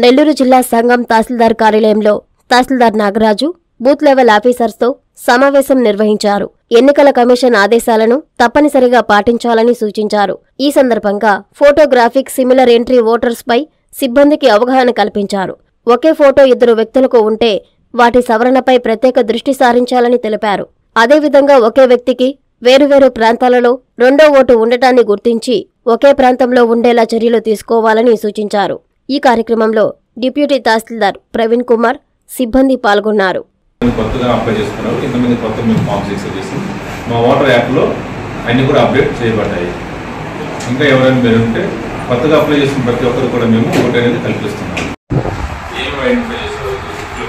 నెల్లూరు జిల్లా సంఘం తహసీల్దార్ కార్యాలయంలో తహసీల్దార్ నాగరాజు బూత్ లెవెల్ ఆఫీసర్స్తో సమావేశం నిర్వహించారు ఎన్నికల కమిషన్ ఆదేశాలను తప్పనిసరిగా పాటించాలని సూచించారు ఈ సందర్భంగా ఫోటోగ్రాఫిక్ సిమిలర్ ఎంట్రీ ఓటర్స్ పై సిబ్బందికి అవగాహన కల్పించారు ఒకే ఫోటో ఇద్దరు వ్యక్తులకు ఉంటే వాటి సవరణపై ప్రత్యేక దృష్టి సారించాలని తెలిపారు అదేవిధంగా ఒకే వ్యక్తికి వేరువేరు ప్రాంతాలలో రెండో ఓటు ఉండటాన్ని గుర్తించి ఒకే ప్రాంతంలో ఉండేలా చర్యలు తీసుకోవాలని సూచించారు ఈ కార్యక్రమంలో డిప్యూటీ తహసీల్దార్ ప్రవీణ్ కుమార్ సిబ్బంది పాల్గొన్నారు మంది కొత్తగా అప్లై చేసుకున్నారు ఇంతమంది కొత్త మేము ఫామ్ సిక్స్ చేసి మా వాటర్ యాప్లో అన్ని కూడా అప్డేట్ చేయబడ్డాయి ఇంకా ఎవరైనా మీరు ఉంటే కొత్తగా అప్లై చేసిన ప్రతి ఒక్కరు కూడా మేము ఓటు అనేది కల్పిస్తున్నాం ఏం ఐడెంటిఫై చేసారో దృష్టిలో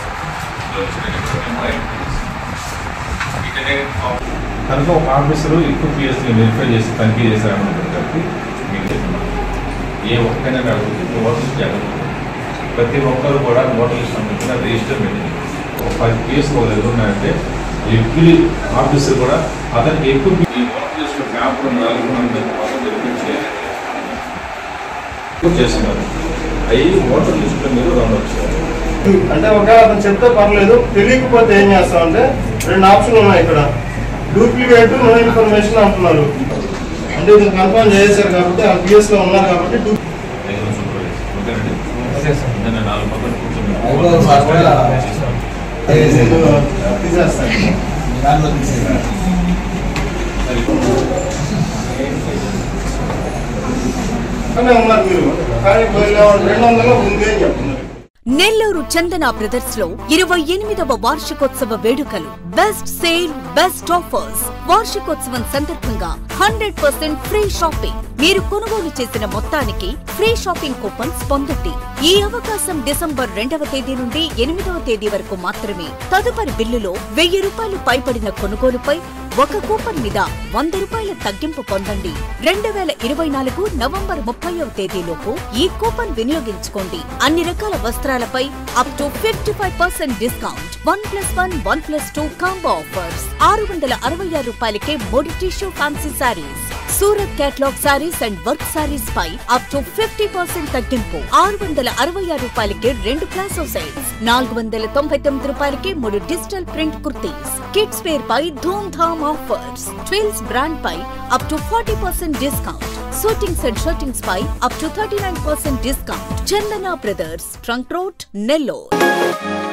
పెట్టుకున్నాం కనుక ఒక ఆఫీసరు ఎక్కువ పిఎస్ని వెరిఫై చేసి తనిఖీ చేశారనుకుంటే కాబట్టి మీకు చెప్తున్నాం ఏ ఒక్కైనా అడుగుతుంది ఓటర్ లిస్ట్ జాగ్రత్త ప్రతి ఒక్కరు కూడా ఓటర్ లిస్ట్ సంబంధించిన రిజిస్టర్ పెట్టింది ఒక పది కేసులు ఒక దగ్గర ఉన్నాయంటే ఎవ్రీ ఆఫీసర్ కూడా అతనికి ఎక్కువ ఈ ఓటర్ లిస్ట్ పేపర్ నాలుగు వందల కోసం వెరిఫై చేయాలి ఎక్కువ చేస్తున్నారు అవి ఓటర్ లిస్టులో మీరు రావచ్చు అంటే ఒకవేళ అతను చెప్తే పర్లేదు తెలియకపోతే ఏం చేస్తామంటే రెండు ఆప్షన్లు ఉన్నాయి ఇక్కడ డూప్లికేట్ నో ఇన్ఫర్మేషన్ అంటున్నారు అంటే ఇది కన్ఫర్మ్ చేశారు కాబట్టి ఆ పిఎస్ లో ఉన్నారు కాబట్టి డూ- దగ్గర సూపర్వైజ్ ఓకేనండి నేను నాలుగు పక్కన అయిపోతుంది సార్ కూడా. తీసేస్తాను దాంట్లో తీసేయాలి. కానీ ఉన్నారు మీరు కానీ రెండు వందల ఉంది అని చెప్తున్నారు నెల్లూరు చందన బ్రదర్స్ లో ఇరవై ఎనిమిదవ వార్షికోత్సవ వేడుకలు బెస్ట్ సేల్ బెస్ట్ ఆఫర్స్ వార్షికోత్సవం సందర్భంగా హండ్రెడ్ పర్సెంట్ ఫ్రీ షాపింగ్ మీరు కొనుగోలు చేసిన మొత్తానికి ఫ్రీ షాపింగ్ కూపన్స్ పొందండి ఈ అవకాశం డిసెంబర్ రెండవ తేదీ నుండి ఎనిమిదవ తేదీ వరకు మాత్రమే తదుపరి బిల్లులో వెయ్యి రూపాయలు పైబడిన కొనుగోలుపై ఒక కూపన్ మీద వంద రూపాయల తగ్గింపు పొందండి రెండు వేల ఇరవై నాలుగు నవంబర్ ముప్పైవ తేదీలోపు ఈ కూపన్ వినియోగించుకోండి అన్ని రకాల వస్త్రాలపై up to fifty five percent discount one plus one one plus two combo offers ఆరు వందల అరవై ఆరు రూపాయలకే మూడు tissue fancy sarees Surat catalogue sarees and work sarees పై అప్ టు ఫిఫ్టీ పర్సెంట్ తగ్గింపు ఆరు వందల అరవై ఆరు రూపాయలకి రెండు ప్లాసో సెట్స్ నాలుగు వందల తొంభై తొమ్మిది రూపాయలకి మూడు digital print kurtis kids wear పై ధూమ్ ధామ్ ఆఫర్స్ ట్విల్స్ బ్రాండ్ పై up to forty percent discount suitings and shirtings పై up to thirty nine percent discount Chandana brothers trunk road Nellore